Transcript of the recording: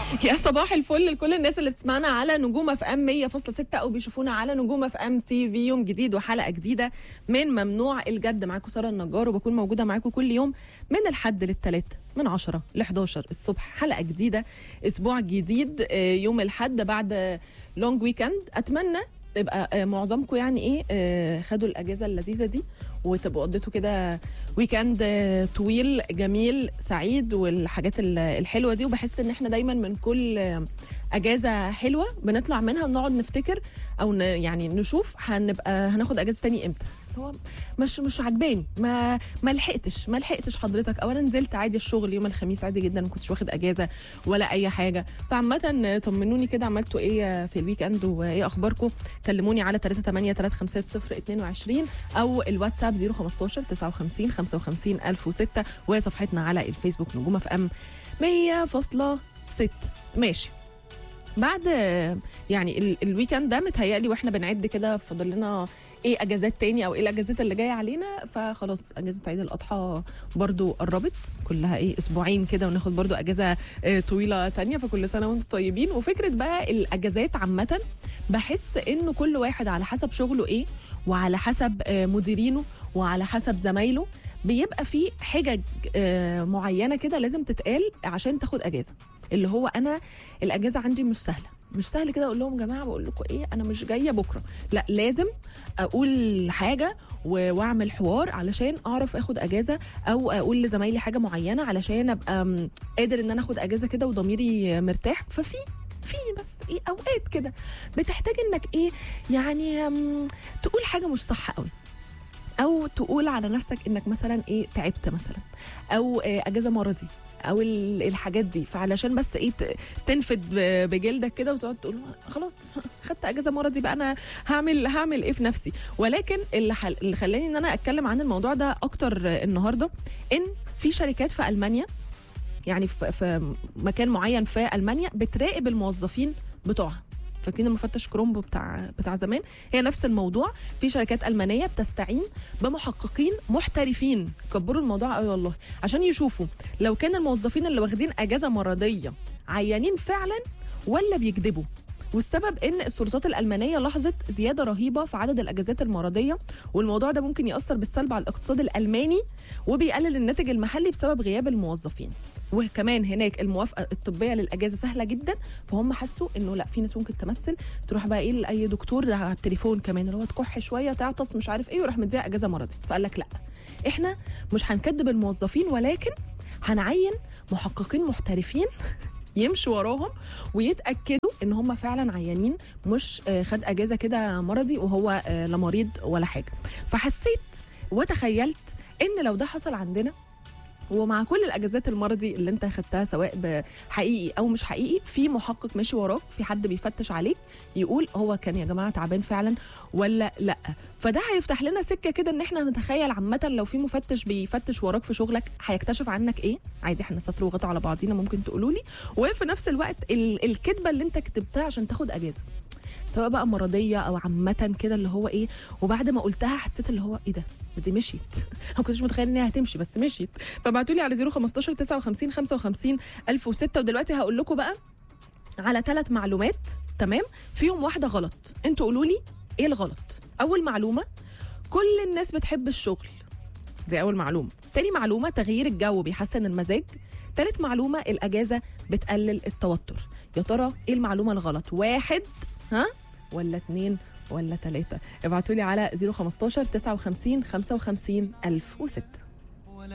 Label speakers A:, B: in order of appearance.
A: يا صباح الفل لكل الناس اللي بتسمعنا على نجوم اف ام 100.6 او بيشوفونا على نجوم اف ام تي في يوم جديد وحلقه جديده من ممنوع الجد معاكم ساره النجار وبكون موجوده معاكم كل يوم من الحد للثلاث من 10 ل 11 الصبح حلقه جديده اسبوع جديد آه، يوم الحد بعد لونج ويكند اتمنى تبقى آه، معظمكم يعني ايه آه، خدوا الاجازه اللذيذه دي وتبقوا قضيتوا كده ويكند آه، طويل جميل سعيد والحاجات ال- الحلوه دي وبحس ان احنا دايما من كل آه، اجازه حلوه بنطلع منها بنقعد نفتكر او ن يعني نشوف هنبقى هناخد اجازه تاني امتى هو مش مش عجباني ما ما لحقتش ما لحقتش حضرتك او انا نزلت عادي الشغل يوم الخميس عادي جدا ما كنتش واخد اجازه ولا اي حاجه فعامه طمنوني كده عملتوا ايه في الويك اند وايه اخباركم كلموني على 38 350 22 او الواتساب 015 59 55 1006 وصفحتنا على الفيسبوك نجوم اف ام 100.6 ماشي بعد يعني ال- الويكند ده متهيألي واحنا بنعد كده فاضل لنا ايه اجازات تاني او ايه الاجازات اللي جايه علينا فخلاص اجازه عيد الاضحى برضو قربت كلها ايه اسبوعين كده وناخد برضو اجازه آه، طويله تانية فكل سنه وانتم طيبين وفكره بقى الاجازات عامه بحس انه كل واحد على حسب شغله ايه وعلى حسب آه، مديرينه وعلى حسب زمايله بيبقى في حجج آه، معينه كده لازم تتقال عشان تاخد اجازه اللي هو انا الاجازه عندي مش سهله مش سهل كده اقول لهم جماعه بقول لكم ايه انا مش جايه بكره لا لازم اقول حاجه و- واعمل حوار علشان اعرف اخد اجازه او اقول لزمايلي حاجه معينه علشان ابقى م، قادر ان انا اخد اجازه كده وضميري مرتاح ففي في بس ايه اوقات كده بتحتاج انك ايه يعني م، تقول حاجه مش صح قوي او تقول على نفسك انك مثلا ايه تعبت مثلا او آه، اجازه مرضي او ال- الحاجات دي فعلشان بس ايه ت- تنفد ب- بجلدك كده وتقعد تقول خلاص خدت اجازه مرضي بقى انا هعمل هعمل ايه في نفسي ولكن اللي, حل اللي خلاني ان انا اتكلم عن الموضوع ده اكتر آه، النهارده ان في شركات في المانيا يعني في, في مكان معين في المانيا بتراقب الموظفين بتوعها فاكرين المفتش كرومبو بتاع بتاع زمان هي نفس الموضوع في شركات المانيه بتستعين بمحققين محترفين كبروا الموضوع قوي والله عشان يشوفوا لو كان الموظفين اللي واخدين اجازه مرضيه عيانين فعلا ولا بيكذبوا والسبب ان السلطات الالمانيه لاحظت زياده رهيبه في عدد الاجازات المرضيه والموضوع ده ممكن ياثر بالسلب على الاقتصاد الالماني وبيقلل الناتج المحلي بسبب غياب الموظفين وكمان هناك الموافقه الطبيه للاجازه سهله جدا فهم حسوا انه لا في ناس ممكن تمثل تروح بقى ايه لاي دكتور ده على التليفون كمان اللي هو تكح شويه تعطس مش عارف ايه ويروح مديها اجازه مرضي فقال لك لا احنا مش هنكذب الموظفين ولكن هنعين محققين محترفين يمشوا وراهم ويتاكدوا ان هم فعلا عيانين مش آه، خد اجازه كده مرضي وهو آه، لا مريض ولا حاجه فحسيت وتخيلت ان لو ده حصل عندنا ومع كل الاجازات المرضي اللي انت خدتها سواء حقيقي او مش حقيقي في محقق ماشي وراك في حد بيفتش عليك يقول هو كان يا جماعه تعبان فعلا ولا لا فده هيفتح لنا سكه كده ان احنا نتخيل عامه لو في مفتش بيفتش وراك في شغلك هيكتشف عنك ايه عادي احنا سطر وغطا على بعضينا ممكن تقولوا لي وفي نفس الوقت ال- الكذبه اللي انت كتبتها عشان تاخد اجازه سواء بقى مرضيه او عامه كده اللي هو ايه وبعد ما قلتها حسيت اللي هو ايه ده دي مشيت ما كنتش متخيل ان هي هتمشي بس مشيت فبعتوا لي على 015 59 55 1006 ودلوقتي هقول لكم بقى على ثلاث معلومات تمام فيهم واحده غلط انتوا قولوا لي ايه الغلط اول معلومه كل الناس بتحب الشغل دي اول معلومه تاني معلومه تغيير الجو بيحسن المزاج تالت معلومه الاجازه بتقلل التوتر يا ترى ايه المعلومه الغلط واحد ها ولا اتنين ولا تلاتة ابعتوا لي على 015 59 55 1006